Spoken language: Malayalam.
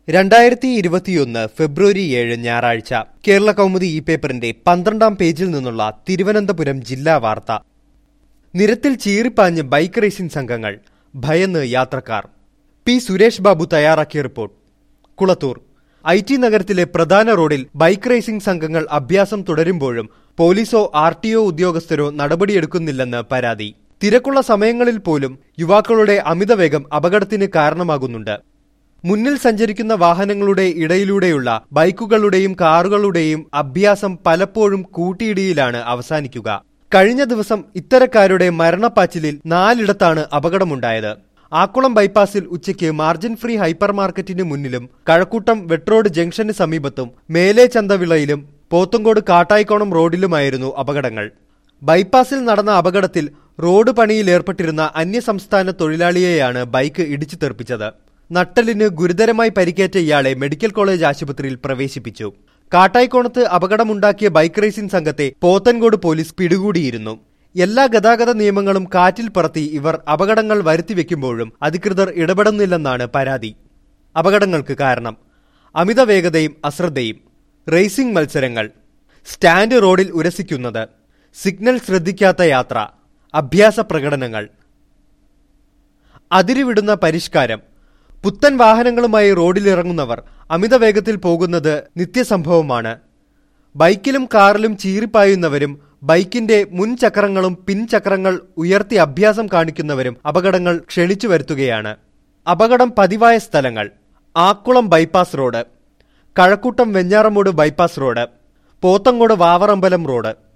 രണ്ടായിരത്തി ഇരുപത്തിയൊന്ന് ഫെബ്രുവരി ഏഴ് ഞായറാഴ്ച കേരള കൗമുദി ഈ പേപ്പറിന്റെ പന്ത്രണ്ടാം പേജിൽ നിന്നുള്ള തിരുവനന്തപുരം ജില്ലാ വാർത്ത നിരത്തിൽ ചീറിപ്പാഞ്ഞ് ബൈക്ക് റേസിംഗ് സംഘങ്ങൾ ഭയന്ന് യാത്രക്കാർ പി സുരേഷ് ബാബു തയ്യാറാക്കിയ റിപ്പോർട്ട് കുളത്തൂർ ഐ ടി നഗരത്തിലെ പ്രധാന റോഡിൽ ബൈക്ക് റേസിംഗ് സംഘങ്ങൾ അഭ്യാസം തുടരുമ്പോഴും പോലീസോ ആർ ടി ഒ ഉദ്യോഗസ്ഥരോ നടപടിയെടുക്കുന്നില്ലെന്ന് പരാതി തിരക്കുള്ള സമയങ്ങളിൽ പോലും യുവാക്കളുടെ അമിതവേഗം അപകടത്തിന് കാരണമാകുന്നുണ്ട് മുന്നിൽ സഞ്ചരിക്കുന്ന വാഹനങ്ങളുടെ ഇടയിലൂടെയുള്ള ബൈക്കുകളുടെയും കാറുകളുടെയും അഭ്യാസം പലപ്പോഴും കൂട്ടിയിടിയിലാണ് അവസാനിക്കുക കഴിഞ്ഞ ദിവസം ഇത്തരക്കാരുടെ മരണപ്പാച്ചിലിൽ നാലിടത്താണ് അപകടമുണ്ടായത് ആക്കുളം ബൈപ്പാസിൽ ഉച്ചയ്ക്ക് മാർജിൻ ഫ്രീ ഹൈപ്പർ മാർക്കറ്റിന് മുന്നിലും കഴക്കൂട്ടം വെട്രോഡ് ജംഗ്ഷന് സമീപത്തും മേലെ ചന്തവിളയിലും പോത്തങ്കോട് കാട്ടായിക്കോണം റോഡിലുമായിരുന്നു അപകടങ്ങൾ ബൈപ്പാസിൽ നടന്ന അപകടത്തിൽ റോഡ് പണിയിൽ ഏർപ്പെട്ടിരുന്ന അന്യസംസ്ഥാന തൊഴിലാളിയെയാണ് ബൈക്ക് ഇടിച്ചു തെറിപ്പിച്ചത് നട്ടലിന് ഗുരുതരമായി പരിക്കേറ്റ ഇയാളെ മെഡിക്കൽ കോളേജ് ആശുപത്രിയിൽ പ്രവേശിപ്പിച്ചു കാട്ടായിക്കോണത്ത് അപകടമുണ്ടാക്കിയ ബൈക്ക് റേസിംഗ് സംഘത്തെ പോത്തൻകോട് പോലീസ് പിടികൂടിയിരുന്നു എല്ലാ ഗതാഗത നിയമങ്ങളും കാറ്റിൽ പറത്തി ഇവർ അപകടങ്ങൾ വരുത്തിവെക്കുമ്പോഴും അധികൃതർ ഇടപെടുന്നില്ലെന്നാണ് പരാതി അപകടങ്ങൾക്ക് കാരണം അമിത വേഗതയും അശ്രദ്ധയും റേസിംഗ് മത്സരങ്ങൾ സ്റ്റാൻഡ് റോഡിൽ ഉരസിക്കുന്നത് സിഗ്നൽ ശ്രദ്ധിക്കാത്ത യാത്ര അഭ്യാസ പ്രകടനങ്ങൾ അതിരുവിടുന്ന പരിഷ്കാരം പുത്തൻ വാഹനങ്ങളുമായി റോഡിലിറങ്ങുന്നവർ അമിത വേഗത്തിൽ പോകുന്നത് നിത്യസംഭവമാണ് ബൈക്കിലും കാറിലും ചീറിപ്പായുന്നവരും ബൈക്കിന്റെ മുൻചക്രങ്ങളും പിൻചക്രങ്ങൾ ഉയർത്തി അഭ്യാസം കാണിക്കുന്നവരും അപകടങ്ങൾ ക്ഷണിച്ചു വരുത്തുകയാണ് അപകടം പതിവായ സ്ഥലങ്ങൾ Akkulam bypass road Kazhakkoottam Venjaramoodu bypass road Pothencode Vavarambalam road